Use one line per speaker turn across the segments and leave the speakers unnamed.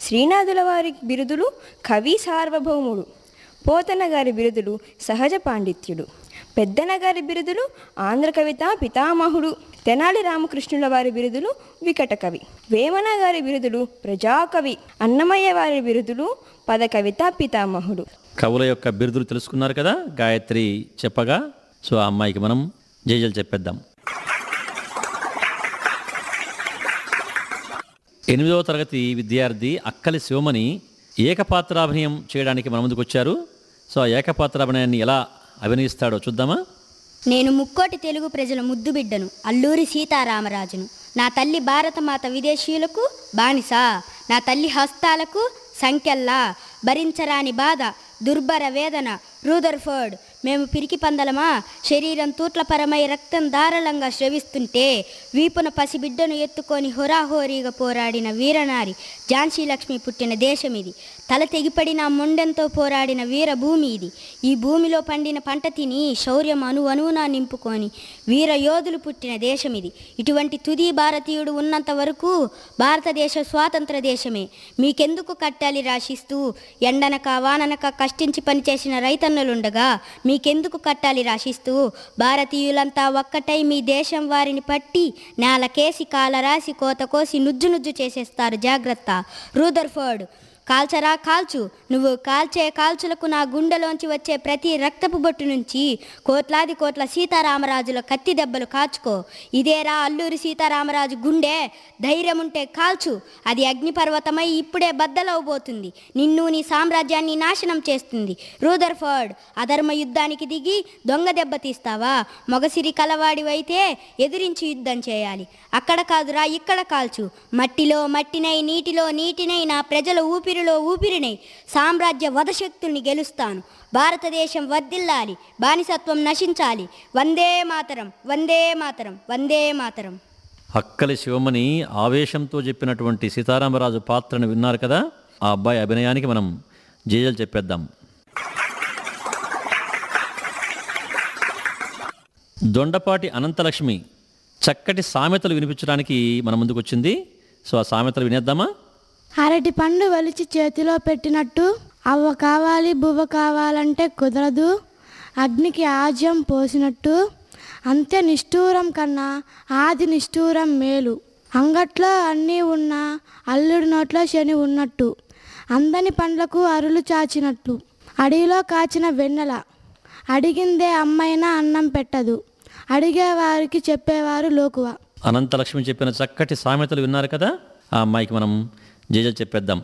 శ్రీనాథుల వారి బిరుదులు కవి సార్వభౌముడు పోతన గారి బిరుదులు సహజ పాండిత్యుడు పెద్దన గారి బిరుదులు ఆంధ్ర కవిత పితామహుడు తెనాలి రామకృష్ణుల వారి బిరుదులు వికట కవి వేమన గారి బిరుదులు ప్రజాకవి అన్నమయ్య వారి బిరుదులు పద కవిత పితామహుడు
కవుల యొక్క బిరుదులు తెలుసుకున్నారు కదా గాయత్రి చెప్పగా సో ఆ అమ్మాయికి మనం జేజలు చెప్పేద్దాం ఎనిమిదవ తరగతి విద్యార్థి అక్కలి శివమణి ఏకపాత్రాభినయం చేయడానికి మన ముందుకు వచ్చారు సో ఆ ఏకపాత్రాభినయాన్ని ఎలా అభినయిస్తాడో చూద్దామా
నేను ముక్కోటి తెలుగు ప్రజల ముద్దు బిడ్డను అల్లూరి సీతారామరాజును నా తల్లి భారతమాత విదేశీయులకు బానిస నా తల్లి హస్తాలకు సంఖ్యల్లా భరించరాని బాధ దుర్భర వేదన రూదర్ఫర్డ్ మేము పిరికి పందలమా శరీరం తూట్లపరమై రక్తం ధారాళంగా స్రవిస్తుంటే వీపున పసిబిడ్డను ఎత్తుకొని హోరాహోరీగా పోరాడిన వీరనారి ఝాన్సీ లక్ష్మి పుట్టిన దేశం ఇది తల తెగిపడిన మొండెంతో పోరాడిన వీరభూమి ఇది ఈ భూమిలో పండిన పంట తిని శౌర్యం అను అణువున నింపుకొని వీర యోధులు పుట్టిన దేశం ఇది ఇటువంటి తుది భారతీయుడు ఉన్నంత వరకు భారతదేశ స్వాతంత్ర దేశమే మీకెందుకు కట్టాలి రాశిస్తూ ఎండనక వాననక కష్టించి పనిచేసిన రైతన్నులుండగా మీకెందుకు కట్టాలి రాశిస్తూ భారతీయులంతా ఒక్కటై మీ దేశం వారిని పట్టి నేలకేసి కాలరాసి కోత కోసి నుజ్జు నుజ్జు చేసేస్తారు జాగ్రత్త రూదర్ఫర్డ్ కాల్చరా కాల్చు నువ్వు కాల్చే కాల్చులకు నా గుండెలోంచి వచ్చే ప్రతి రక్తపు బొట్టు నుంచి కోట్లాది కోట్ల సీతారామరాజుల కత్తి దెబ్బలు కాచుకో ఇదేరా అల్లూరి సీతారామరాజు గుండె ధైర్యం ఉంటే కాల్చు అది అగ్నిపర్వతమై ఇప్పుడే బద్దలవబోతుంది నిన్ను నీ సామ్రాజ్యాన్ని నాశనం చేస్తుంది రూదర్ఫర్డ్ అధర్మ యుద్ధానికి దిగి దొంగ దెబ్బ తీస్తావా మొగసిరి కలవాడివైతే ఎదిరించి యుద్ధం చేయాలి అక్కడ కాదురా ఇక్కడ కాల్చు మట్టిలో మట్టినై నీటిలో నీటినై నా ప్రజల ఊపిరిలో ఊపిరినై సామ్రాజ్య వధశక్తుల్ని గెలుస్తాను భారతదేశం వర్ధిల్లాలి బానిసత్వం నశించాలి వందే మాతరం వందే మాతరం వందే మాతరం
అక్కలి శివమణి ఆవేశంతో చెప్పినటువంటి సీతారామరాజు పాత్రను విన్నారు కదా ఆ అబ్బాయి అభినయానికి మనం జేజలు చెప్పేద్దాం దొండపాటి అనంతలక్ష్మి చక్కటి సామెతలు వినిపించడానికి మన ముందుకు వచ్చింది సో ఆ సామెతలు వినేద్దామా
అరటి పండు వలిచి చేతిలో పెట్టినట్టు అవ్వ కావాలి బువ్వ కావాలంటే కుదరదు అగ్నికి ఆజ్యం పోసినట్టు అంత్య నిష్ఠూరం కన్నా ఆది నిష్ఠూరం మేలు అంగట్లో అన్నీ ఉన్నా అల్లుడి నోట్లో శని ఉన్నట్టు అందని పండ్లకు అరులు చాచినట్లు అడవిలో కాచిన వెన్నెల అడిగిందే అమ్మైనా అన్నం పెట్టదు అడిగేవారికి చెప్పేవారు లోకువ
అనంతలక్ష్మి చెప్పిన చక్కటి సామెతలు విన్నారు కదా ఆ అమ్మాయికి మనం జేజలు చెప్పేద్దాం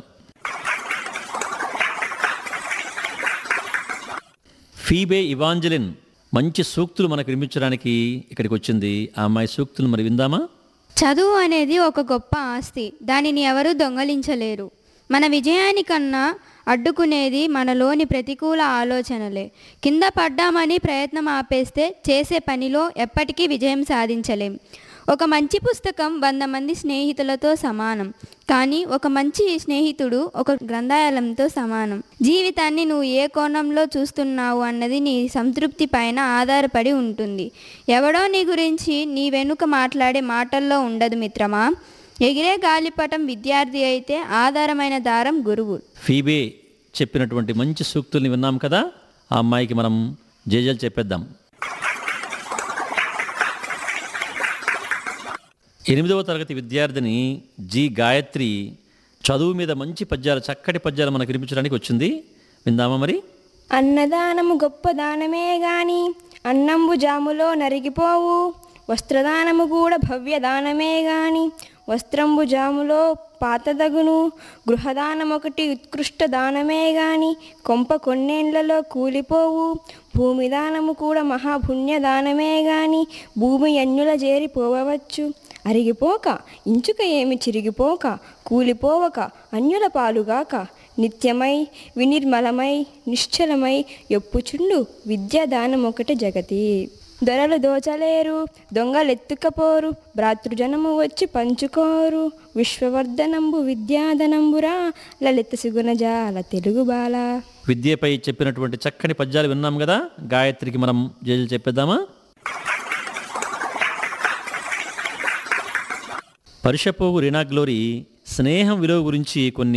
ఫీబే ఇవాంజలిన్ మంచి సూక్తులు మనకు వినిపించడానికి ఇక్కడికి వచ్చింది ఆ అమ్మాయి సూక్తులు మరి విందామా
చదువు అనేది ఒక గొప్ప ఆస్తి దానిని ఎవరూ దొంగలించలేరు మన విజయానికన్నా అడ్డుకునేది మనలోని ప్రతికూల ఆలోచనలే కింద పడ్డామని ప్రయత్నం ఆపేస్తే చేసే పనిలో ఎప్పటికీ విజయం సాధించలేం ఒక మంచి పుస్తకం వంద మంది స్నేహితులతో సమానం కానీ ఒక మంచి స్నేహితుడు ఒక గ్రంథాలయంతో సమానం జీవితాన్ని నువ్వు ఏ కోణంలో చూస్తున్నావు అన్నది నీ సంతృప్తి పైన ఆధారపడి ఉంటుంది ఎవడో నీ గురించి నీ వెనుక మాట్లాడే మాటల్లో ఉండదు మిత్రమా ఎగిరే గాలిపటం విద్యార్థి అయితే ఆధారమైన దారం గురువు
ఫీబే చెప్పినటువంటి మంచి సూక్తుల్ని విన్నాం కదా ఆ అమ్మాయికి మనం జేజలు చెప్పేద్దాం ఎనిమిదవ తరగతి విద్యార్థిని జి గాయత్రి చదువు మీద మంచి పద్యాలు చక్కటి పద్యాలు మనకు వినిపించడానికి వచ్చింది విందామా మరి
అన్నదానము గొప్ప దానమే గాని అన్నంబు జాములో నరిగిపోవు వస్త్రదానము కూడా భవ్య దానమే గాని వస్త్రంబు జాములో పాతదగును గృహదానం ఒకటి ఉత్కృష్ట దానమే గాని కొంప కొన్నేళ్లలో కూలిపోవు భూమి దానము కూడా మహాపుణ్య దానమే గాని భూమి అన్యుల చేరిపోవచ్చు అరిగిపోక ఇంచుక ఏమి చిరిగిపోక కూలిపోవక అన్యుల పాలుగాక నిత్యమై వినిర్మలమై నిశ్చలమై ఎప్పుచుండు విద్యాదానం ఒకటి జగతి దొరలు దోచలేరు దొంగలెత్తుకపోరు భ్రాతృజనము వచ్చి పంచుకోరు విశ్వవర్ధనంబు విద్యాధనంబురా లలిత సుగుణజాల తెలుగు బాల
విద్యపై చెప్పినటువంటి చక్కని పద్యాలు విన్నాం కదా గాయత్రికి మనం జేజలు చెప్పేద్దామా పరిషపోగు రీనా గ్లోరీ స్నేహం విలువ గురించి కొన్ని